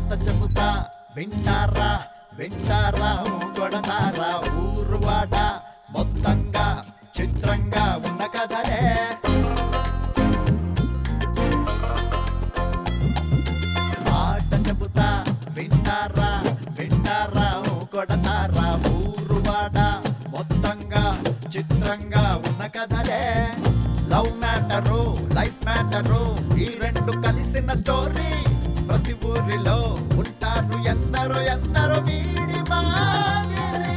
మాట చెబుతా వింటారా వింటారా కొడతారా ఊరువాడ మొత్తంగా చిత్రంగా ఉన్న కథలే మాట చెబుతా వింటారా వింటారా కొడతారా ఊరువాడ మొత్తంగా చిత్రంగా ఉన్న కథలే లవ్ మ్యాటరు లైఫ్ మ్యాటరు ఈ రెండు కలిసిన స్టోరీ ప్రతి ఊరిలో ఉంటారు ఎందరో ఎందరో వీడి మాదిరి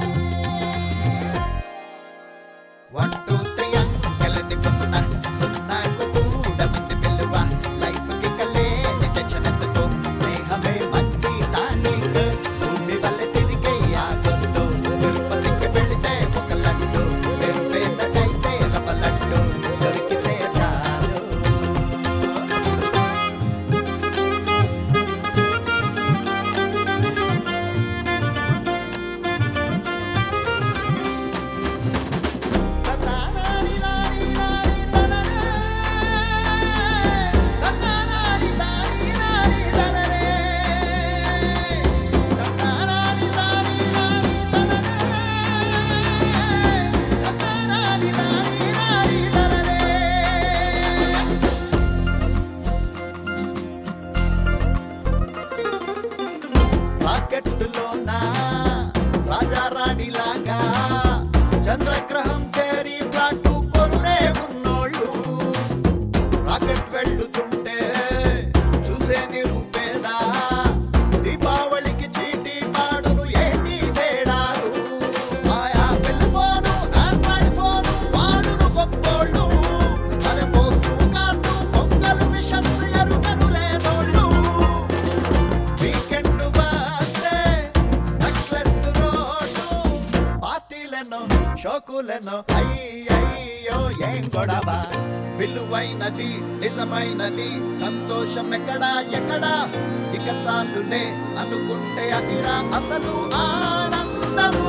వన్ టూ త్రీ అంకెలని పొందున సున్నాకు కూడా ముందు పిలువ లైఫ్ కి కలేని టెన్షన్ ఎందుకు స్నేహమే మంచి టానిక్ భూమి వల్ల తిరిగే ఆగొద్దు తిరుపతికి వెళితే ఒక లడ్డు తెరుపేదకైతే రవ లడ్డు దొరికితే చాలు రాకెట్టులోన రాజారాణిలాగా చంద్రగ్రహం చేరి ఫ్లాట్ కొన్నే ఉన్నోళ్ళు రాకెట్ వెళ్ళుతుంటే చూసే నిరుపేదా దీపావళికి చీటీ పాడును ఏంటి తేడాలు ఆయా పెళ్లి ఫోను ఆండ్రాయిడ్ ఫోను వాడును గొప్పోళ్ళు మరి పోస్తూ కార్డు పొంగలు విషస్ ఎరుకను లేదోళ్ళు వీకెండ్ వస్తే నెక్లెస్ రోడ్డు పార్టీలను షోకులను అయ్యయ్యో ఏం గొడవ విలువైనది నిజమైనది సంతోషం ఎక్కడా ఎక్కడా ఇక చాలులే అనుకుంటే అదిరా అసలు ఆనందము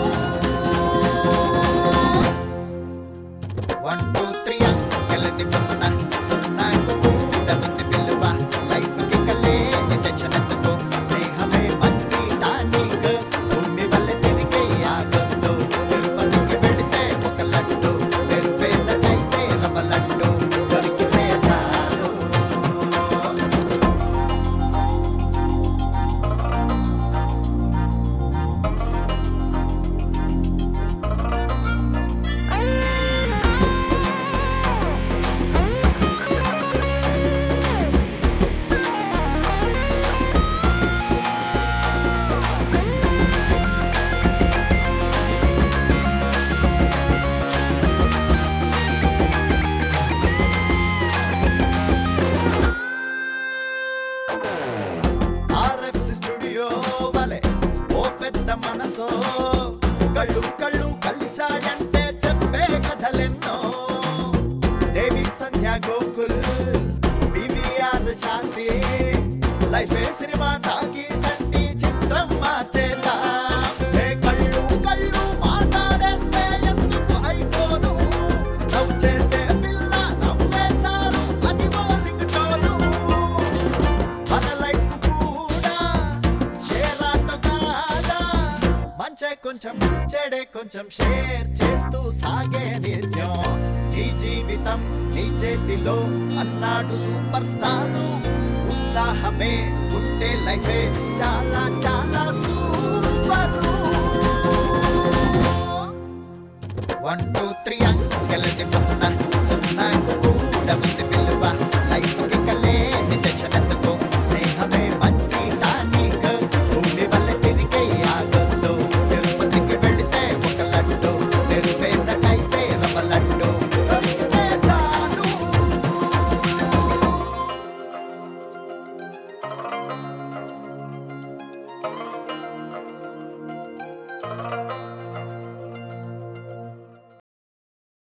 వన్ టూ త్రీ అంకెలని పొందున సున్నాకు కూడా ముందు పిలువ లైఫ్ కి కలేని టెన్షన్ ఎందుకు స్నేహమే మంచి టానిక్ భూమి వల్ల తిరిగే ఆగొద్దు తిరుపతికి వెళితే ఒక లడ్డు తెరుపేదకైతే రవ లడ్డు దొరికితే చాలు ఆర్ఎఫ్సి స్టూడియో వలె ఓ పెద్ద మనసో కళ్ళు కళ్ళు కలిసాయంటే చెప్పే కథలెన్నో Devi Sandhya Gokul PVR Shanti life cinema talkies అంటే చిత్రం మార్చేలా ఏ కళ్ళు కళ్ళు మాట్లాడేస్తే ఎందుకు ఐఫోను లవ్ చేసే పిల్ల నవ్వే చాలు అది ఓ రింగ్ టోను మన లైఫ్ కూడా షేర్ ఆట కాదా మంచే కొంచెం చెడే కొంచెం షేర్ చేస్తూ సాగే నిత్యం ఈ జీవితం నీ చేతిలో అన్నాడు సూపర్ స్టార్ ఉత్సాహమే ఉంటే లైఫే చాలా చాలా